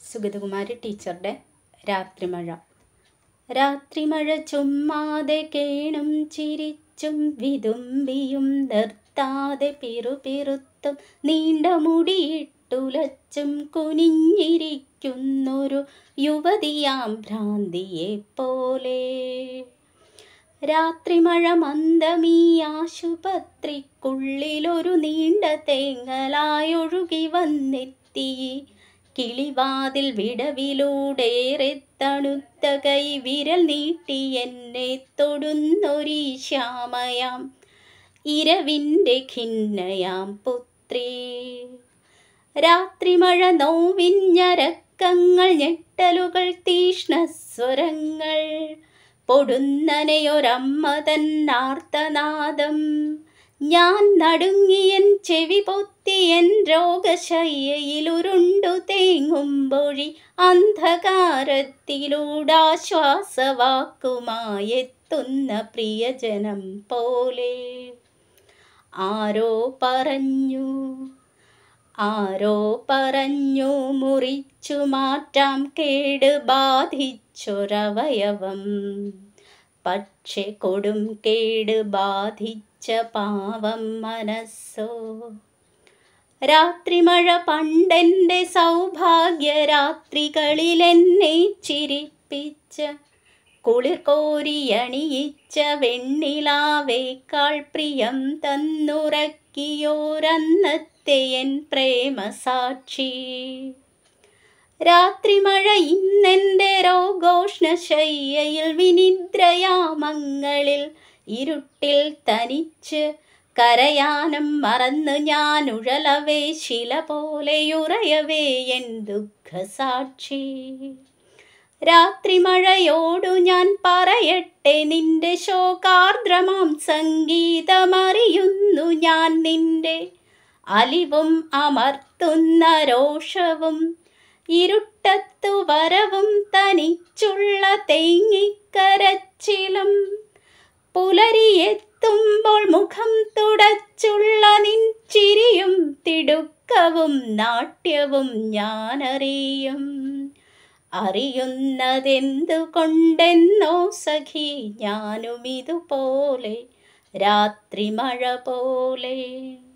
സുഗതകുമാരി ടീച്ചറുടെ രാത്രിമഴ രാത്രിമഴ ചുമ്മാതെ കേണും ചിരിച്ചും വിതുമ്പിയും നിർത്താതെ പിറുപിറുത്തും നീണ്ട മുടിയിട്ടുലച്ചും കുനിഞ്ഞിരിക്കുന്നൊരു യുവതിയാം ഭ്രാന്തിയെ പോലെ രാത്രിമഴ മന്ദമീ ആശുപത്രിക്കുള്ളിലൊരു നീണ്ട തേങ്ങലായൊഴുകി വന്നെത്തി കിളിവാതിൽ വിടവിലൂടേറെ തണുത്ത കൈ വിരൽ നീട്ടി എന്നെ തൊടുന്നൊരീ ശ്യാമയാം ഇരവിൻ്റെ ഖിന്നയാം പുത്രി രാത്രിമഴ നോവിഞ്ഞരക്കങ്ങൾ ഞെട്ടലുകൾ തീഷ്ണസ്വരങ്ങൾ പൊടുന്നനെയൊരമ്മ തന്നാർത്തനാദം ഞാൻ നടുങ്ങിയൻ ചെവി പൊത്തിയൻ രോഗശയ്യയിലുരുണ്ടു തേങ്ങുമ്പൊഴി അന്ധകാരത്തിലൂടാശ്വാസവാക്കുമായെത്തുന്ന പ്രിയജനം പോലെ ആരോ പറഞ്ഞു ആരോ പറഞ്ഞു മുറിച്ചു മാറ്റാം കേട് ബാധിച്ചൊരവയവം പക്ഷെ കൊടും കേട് ബാധിച്ച പാവം മനസ്സോ രാത്രിമഴ പണ്ടെൻ്റെ സൗഭാഗ്യ രാത്രികളിലെന്നെ ചിരിപ്പിച്ച കുളിർ കോരിയണിയിച്ച വെണ്ണിലാവേക്കാൾ പ്രിയം തന്നുറക്കിയോരന്നത്തെ എൻ പ്രേമസാക്ഷി രാത്രിമഴ ഇന്നെൻ്റെ രോഗോഷ്ണശയ്യയിൽ വിനിദ്രയാമങ്ങളിൽ ഇരുട്ടിൽ തനിച്ച് കരയാനം മറന്ന് ഞാൻ ഉഴലവേ ശില പോലെയുറയവേ എൻ ദുഃഖസാക്ഷി രാത്രിമഴയോടു ഞാൻ പറയട്ടെ നിന്റെ ശോകാർദ്രമാം സംഗീതമറിയുന്നു ഞാൻ നിന്റെ അലിവും അമർത്തുന്ന രോഷവും ഇരുട്ടത്തു വരവും തനിച്ചുള്ള തേങ്ങിക്കരച്ചിലും പുലരിയെത്തുമ്പോൾ മുഖം തുടച്ചുള്ള നിൻ ചിരിയും തിടുക്കവും നാട്യവും ഞാനറിയും അറിയുന്നതെന്തുകൊണ്ടെന്നോ സഖി ഞാനും ഇതുപോലെ രാത്രിമഴ പോലെ